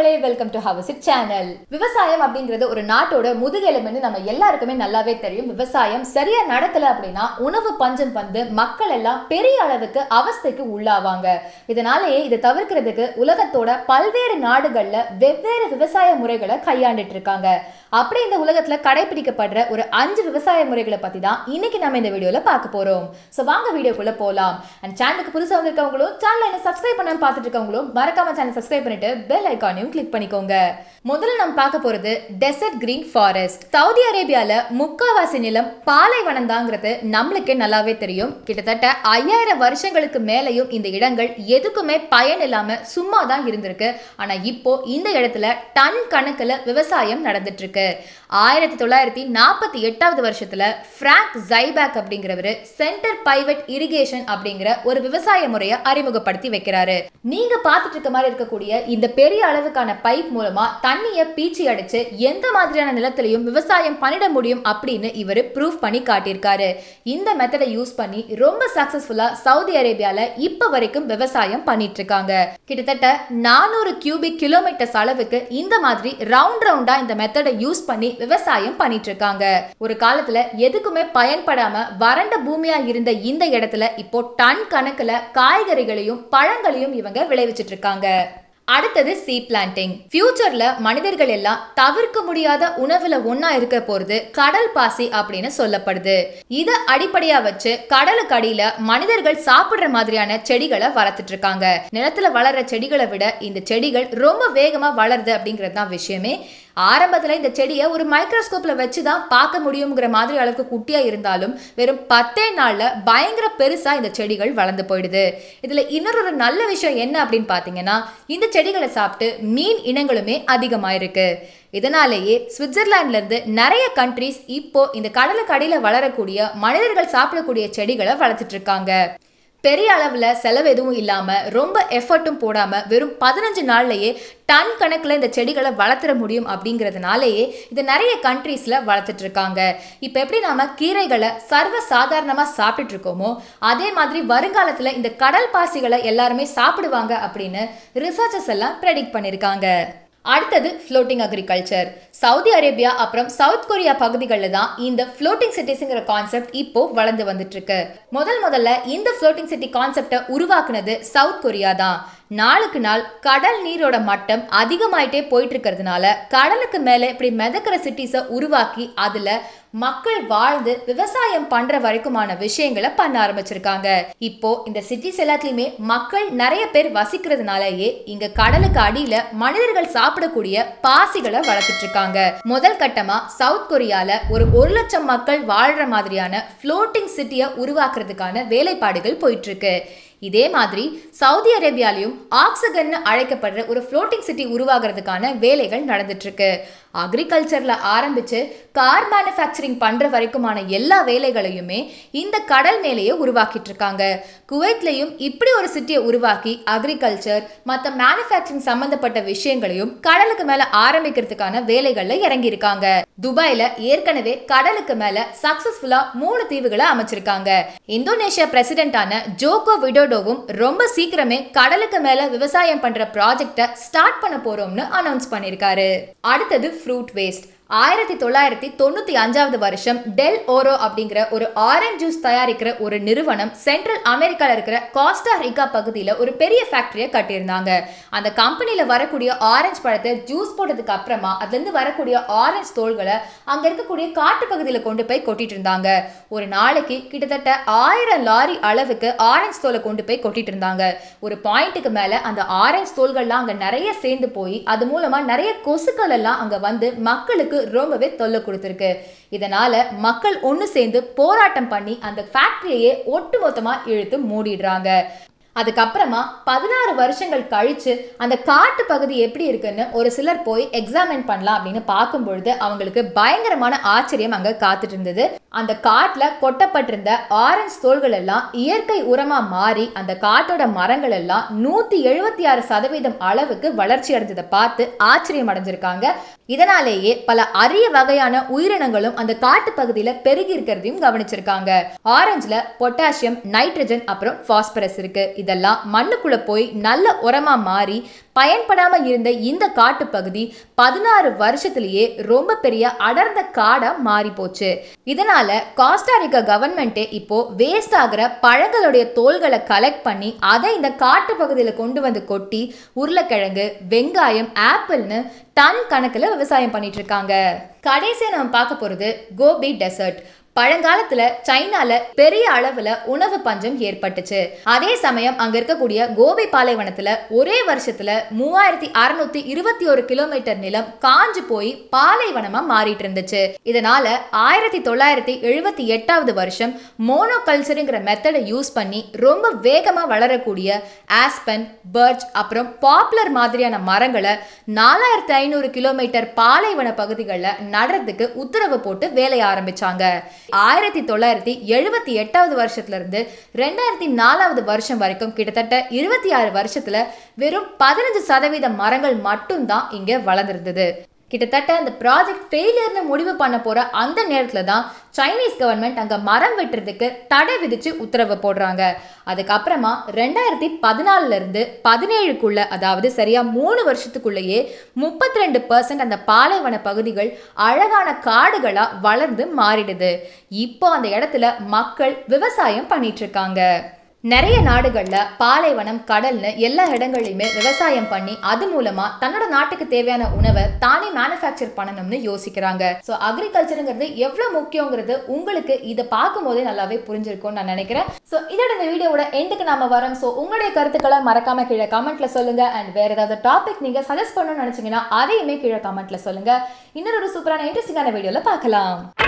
மக்களே welcome to how's it channel விவசாயம் அப்படிங்கிறது ஒரு நாட்டோட முதுகெலும்புன்னு நம்ம எல்லாருக்குமே நல்லாவே தெரியும் விவசாயம் சரியா நடக்கல அப்படின்னா உணவு பஞ்சம் வந்து மக்கள் எல்லாம் பெரிய அளவுக்கு அவஸ்தைக்கு உள்ளாவாங்க இதனாலேயே இதை தவிர்க்கிறதுக்கு உலகத்தோட பல்வேறு நாடுகள்ல வெவ்வேறு விவசாய முறைகளை கையாண்டுட்டு இருக்காங்க அப்படி இந்த உலகத்துல கடைபிடிக்கப்படுற ஒரு அஞ்சு விவசாய முறைகளை பத்தி தான் இன்னைக்கு நம்ம இந்த வீடியோல பார்க்க போறோம் சோ வாங்க வீடியோக்குள்ள போலாம் அண்ட் சேனலுக்கு புதுசா வந்திருக்கவங்களும் சேனலை என்ன சப்ஸ்கிரைப் பண்ணாம பார்த்துட்டு இருக்கவங்களும் மறக்காம சேனல் சப்ஸ்கிரைப் பண்ணிட்டு பெல் ஐக்கானையும் கிளிக் பண்ணிக்கோங்க முதல்ல நம்ம பார்க்க போறது டெசர்ட் கிரீன் ஃபாரஸ்ட் சவுதி அரேபியால முக்காவாசி நிலம் பாலைவனம் தாங்கிறது நம்மளுக்கே நல்லாவே தெரியும் கிட்டத்தட்ட ஐயாயிரம் வருஷங்களுக்கு மேலேயும் இந்த இடங்கள் எதுக்குமே பயன் இல்லாம சும்மா தான் இருந்திருக்கு ஆனா இப்போ இந்த இடத்துல டன் கணக்குல விவசாயம் நடந்துட்டு இருக்கு ஆயிரத்தி தொள்ளாயிரத்தி நாற்பத்தி எட்டாவது வருஷத்துல பிராங்க் ஜைபேக் அப்படிங்கிறவர் சென்டர் பைவட் இரிகேஷன் அப்படிங்கிற ஒரு விவசாய முறையை அறிமுகப்படுத்தி வைக்கிறாரு நீங்க பார்த்துட்டு இருக்க மாதிரி இருக்கக்கூடிய இந்த பெரிய அளவுக்கான பைப் மூலமா தண்ணியை பீச்சி அடிச்சு எந்த மாதிரியான நிலத்திலையும் விவசாயம் பண்ணிட முடியும் அப்படின்னு இவர் ப்ரூவ் பண்ணி காட்டியிருக்காரு இந்த மெத்தடை யூஸ் பண்ணி ரொம்ப சக்சஸ்ஃபுல்லா சவுதி அரேபியால இப்ப வரைக்கும் விவசாயம் பண்ணிட்டு இருக்காங்க கிட்டத்தட்ட நானூறு கியூபிக் கிலோமீட்டர்ஸ் அளவுக்கு இந்த மாதிரி ரவுண்ட் ரவுண்டா இந்த மெத்தடை யூஸ் பண்ணி விவசாயம் பண்ணிட்டு இருக்காங்க ஒரு காலத்துல எதுக்குமே பயன்படாம வறண்ட பூமியா இருந்த இந்த இடத்துல இப்போ டன் கணக்குல காய்கறிகளையும் பழங்களையும் இவங்க விளைவிச்சிட்டு இருக்காங்க அடுத்தது சீ பிளான்டிங் ஃபியூச்சர்ல மனிதர்கள் எல்லாம் தவிர்க்க முடியாத உணவுல ஒண்ணா இருக்க போறது கடல் பாசி அப்படின்னு சொல்லப்படுது இத அடிப்படையா வச்சு கடலுக்கு அடியில மனிதர்கள் சாப்பிடுற மாதிரியான செடிகளை வளர்த்துட்டு இருக்காங்க நிலத்துல வளர்ற செடிகளை விட இந்த செடிகள் ரொம்ப வேகமா வளருது அப்படிங்கிறது தான் விஷயமே ஆரம்பத்துல இந்த செடியை ஒரு மைக்ரோஸ்கோப்ல வச்சு தான் பார்க்க முடியுங்கிற மாதிரி அளவுக்கு குட்டியா இருந்தாலும் வெறும் பத்தே நாள்ல பயங்கர பெருசா இந்த செடிகள் வளர்ந்து போயிடுது இதுல இன்னொரு ஒரு நல்ல விஷயம் என்ன அப்படின்னு பாத்தீங்கன்னா இந்த செடிகளை சாப்பிட்டு மீன் இனங்களுமே அதிகமாயிருக்கு இதனாலேயே சுவிட்சர்லாந்துல இருந்து நிறைய கண்ட்ரிஸ் இப்போ இந்த கடலுக்கு அடியில வளரக்கூடிய மனிதர்கள் சாப்பிடக்கூடிய செடிகளை வளர்த்துட்டு இருக்காங்க பெரிய அளவில் செலவு எதுவும் இல்லாமல் ரொம்ப எஃபர்ட்டும் போடாமல் வெறும் பதினஞ்சு நாள்லையே டன் கணக்கில் இந்த செடிகளை வளர்த்துற முடியும் அப்படிங்கிறதுனாலேயே இது நிறைய கண்ட்ரீஸில் வளர்த்துட்டு இருக்காங்க இப்போ எப்படி நாம கீரைகளை சர்வ சாதாரணமாக சாப்பிட்டுட்டு இருக்கோமோ அதே மாதிரி வருங்காலத்தில் இந்த கடல் பாசிகளை எல்லாருமே சாப்பிடுவாங்க அப்படின்னு ரிசர்ச்சர்ஸ் எல்லாம் ப்ரெடிக்ட் பண்ணியிருக்காங்க அடுத்தது ஃப்ளோட்டிங் அக்ரிகல்ச்சர் சவுதி அரேபியா அப்புறம் சவுத் கொரியா பகுதிகளில் தான் இந்த ஃப்ளோட்டிங் சிட்டிஸ்ங்கிற கான்செப்ட் இப்போ வளர்ந்து வந்துட்டு இருக்கு முதல் முதல்ல இந்த ஃப்ளோட்டிங் சிட்டி கான்செப்டை உருவாக்குனது சவுத் கொரியா தான் நாளுக்கு நாள் கடல் நீரோட மட்டம் அதிகமாயிட்டே போயிட்டு இருக்கிறதுனால கடலுக்கு மேலே இப்படி மிதக்கிற சிட்டிஸை உருவாக்கி அதில் மக்கள் வாழ்ந்து விவசாயம் பண்ற வரைக்குமான விஷயங்களை பண்ண ஆரம்பிச்சிருக்காங்க இப்போ இந்த சிட்டிஸ் எல்லாத்துலயுமே மக்கள் நிறைய பேர் வசிக்கிறதுனாலயே இங்க கடலுக்கு அடியில மனிதர்கள் சாப்பிடக்கூடிய பாசிகளை வளர்த்துட்டு இருக்காங்க முதல் கட்டமா சவுத் கொரியால ஒரு ஒரு லட்சம் மக்கள் வாழ்ற மாதிரியான ஃப்ளோட்டிங் சிட்டியை உருவாக்குறதுக்கான வேலைப்பாடுகள் போயிட்டு இருக்கு இதே மாதிரி சவுதி அரேபியாலையும் ஆக்சிகன் அழைக்கப்படுற ஒரு ஃப்ளோட்டிங் சிட்டி உருவாகிறதுக்கான வேலைகள் நடந்துட்டு இருக்கு அக்ரிகல்ச்சர்ல ஆரம்பிச்சு கார் மேனுஃபேக்சரிங் பண்ற வரைக்குமான எல்லா வேலைகளையுமே இந்த கடல் மேலேயே உருவாக்கிட்டு இருக்காங்க குவைத்லையும் இப்படி ஒரு சிட்டியை உருவாக்கி அக்ரிகல்ச்சர் மற்ற மேனுஃபேக்சரிங் சம்பந்தப்பட்ட விஷயங்களையும் கடலுக்கு மேல ஆரம்பிக்கிறதுக்கான வேலைகள்ல இறங்கி இருக்காங்க துபாயில ஏற்கனவே கடலுக்கு மேல சக்சஸ்ஃபுல்லா மூணு தீவுகளை அமைச்சிருக்காங்க இந்தோனேஷியா பிரசிடென்டான ஜோகோ விடோடோவும் ரொம்ப சீக்கிரமே கடலுக்கு மேல விவசாயம் பண்ற ப்ராஜெக்டை ஸ்டார்ட் பண்ண போறோம்னு அனௌன்ஸ் பண்ணிருக்காரு அடுத்தது ஃப்ரூட் வேஸ்ட் ஆயிரத்தி தொள்ளாயிரத்தி தொண்ணூத்தி அஞ்சாவது வருஷம் டெல் ஓரோ அப்படிங்கிற ஒரு ஆரஞ்ச் ஜூஸ் தயாரிக்கிற ஒரு நிறுவனம் சென்ட்ரல் அமெரிக்கால இருக்கிற காஸ்டா ரிகா பகுதியில் ஒரு பெரிய ஃபேக்டரியை கட்டியிருந்தாங்க அந்த கம்பெனியில் வரக்கூடிய ஆரஞ்சு பழத்தை ஜூஸ் போட்டதுக்கு அப்புறமா அதுலேருந்து வரக்கூடிய ஆரஞ்சு தோள்களை அங்கே இருக்கக்கூடிய காட்டு பகுதியில் கொண்டு போய் கொட்டிட்டு இருந்தாங்க ஒரு நாளைக்கு கிட்டத்தட்ட ஆயிரம் லாரி அளவுக்கு ஆரஞ்சு தோலை கொண்டு போய் கொட்டிட்டு இருந்தாங்க ஒரு பாயிண்ட்டுக்கு மேலே அந்த ஆரஞ்சு தோள்கள்லாம் அங்கே நிறைய சேர்ந்து போய் அது மூலமாக நிறைய கொசுக்கள் எல்லாம் அங்கே வந்து மக்களுக்கு ரொம்பவே தொல்லை கொடுத்துருக்கு இதனால மக்கள் ஒன்று சேர்ந்து போராட்டம் பண்ணி அந்த ஃபேக்டரியையே ஒட்டுமொத்தமா இழுத்து மூடிடுறாங்க அதுக்கப்புறமா பதினாறு வருஷங்கள் கழிச்சு அந்த காட்டு பகுதி எப்படி இருக்குன்னு ஒரு சிலர் போய் எக்ஸாமின் பண்ணலாம் அப்படின்னு பார்க்கும் பொழுது அவங்களுக்கு பயங்கரமான ஆச்சரியம் அங்க காத்துட்டு இருந்தது அந்த காட்டுல கொட்டப்பட்டிருந்த ஆரஞ்சு தோள்கள் எல்லாம் இயற்கை உரமா மாறி அந்த காட்டோட மரங்கள் எல்லாம் நூத்தி எழுபத்தி ஆறு சதவீதம் அளவுக்கு வளர்ச்சி அடைஞ்சதை பார்த்து ஆச்சரியம் அடைஞ்சிருக்காங்க இதனாலேயே பல அரிய வகையான உயிரினங்களும் அந்த காட்டு பகுதியில பெருகி இருக்கிறதையும் கவனிச்சிருக்காங்க ஆரஞ்சுல பொட்டாசியம் நைட்ரஜன் அப்புறம் பாஸ்பரஸ் இருக்கு இதெல்லாம் மண்ணுக்குள்ள போய் நல்ல உரமா மாறி பயன்படாம இருந்த இந்த காட்டு பகுதி பதினாறு வருஷத்திலேயே ரொம்ப பெரிய அடர்ந்த காடா மாறி போச்சு இதனால காஸ்டாரிக்கா கவர்மெண்ட்டே இப்போ வேஸ்ட் ஆகிற பழங்களுடைய தோள்களை கலெக்ட் பண்ணி அதை இந்த காட்டு பகுதியில் கொண்டு வந்து கொட்டி உருளைக்கிழங்கு வெங்காயம் ஆப்பிள்னு டன் கணக்குல விவசாயம் பண்ணிட்டு இருக்காங்க கடைசியா நம்ம பார்க்க போறது கோபி டெசர்ட் பழங்காலத்துல சைனால பெரிய அளவுல உணவு பஞ்சம் ஏற்பட்டுச்சு அதே சமயம் அங்க இருக்கக்கூடிய கோபி பாலைவனத்துல ஒரே வருஷத்துல மூவாயிரத்தி அறுநூத்தி இருபத்தி ஒரு கிலோமீட்டர் நிலம் காஞ்சு போய் பாலைவனமா மாறிட்டு இருந்துச்சு இதனால ஆயிரத்தி தொள்ளாயிரத்தி எழுபத்தி எட்டாவது வருஷம் மோனோ கல்ச்சருங்கிற மெத்தடை யூஸ் பண்ணி ரொம்ப வேகமா வளரக்கூடிய ஆஸ்பன் பர்ச் அப்புறம் பாப்புலர் மாதிரியான மரங்களை நாலாயிரத்தி ஐநூறு கிலோமீட்டர் பாலைவன பகுதிகளில் நடுறதுக்கு உத்தரவு போட்டு வேலைய ஆரம்பிச்சாங்க ஆயிரத்தி தொள்ளாயிரத்தி எழுபத்தி எட்டாவது வருஷத்துல இருந்து ரெண்டாயிரத்தி நாலாவது வருஷம் வரைக்கும் கிட்டத்தட்ட இருபத்தி ஆறு வருஷத்துல வெறும் பதினஞ்சு சதவீத மரங்கள் மட்டும்தான் இங்க வளர்ந்துருந்தது கிட்டத்தட்ட அந்த ப்ராஜெக்ட் ஃபெயிலியர்னு முடிவு பண்ண போற அந்த நேரத்துல தான் சைனீஸ் கவர்மெண்ட் அங்க மரம் வெட்டுறதுக்கு தடை விதிச்சு உத்தரவு போடுறாங்க அதுக்கப்புறமா ரெண்டாயிரத்தி பதினாலுல இருந்து பதினேழுக்குள்ள அதாவது சரியா மூணு வருஷத்துக்குள்ளேயே முப்பத்தி ரெண்டு பர்சன்ட் அந்த பாலைவன பகுதிகள் அழகான காடுகளா வளர்ந்து மாறிடுது இப்போ அந்த இடத்துல மக்கள் விவசாயம் பண்ணிட்டு இருக்காங்க நிறைய நாடுகள்ல பாலைவனம் கடல்னு எல்லா இடங்கள்லையுமே விவசாயம் பண்ணி அது மூலமா தன்னோட நாட்டுக்கு தேவையான உணவை தானே மேனுஃபேக்சர் பண்ணணும்னு யோசிக்கிறாங்க ஸோ அக்ரிகல்ச்சருங்கிறது எவ்வளவு முக்கியங்கிறது உங்களுக்கு இதை பார்க்கும் போதே நல்லாவே புரிஞ்சிருக்கும்னு நான் நினைக்கிறேன் ஸோ இதோட இந்த வீடியோவோட எண்டுக்கு நாம வரோம் ஸோ உங்களுடைய கருத்துக்களை மறக்காம கீழே கமெண்ட்ல சொல்லுங்க அண்ட் வேற ஏதாவது டாபிக் நீங்க சஜஸ்ட் பண்ணணும்னு நினைச்சீங்கன்னா அதையுமே கீழே கமெண்ட்ல சொல்லுங்க இன்னொரு சூப்பரான இன்ட்ரெஸ்டிங்கான வீடியோல பார்க்கலாம்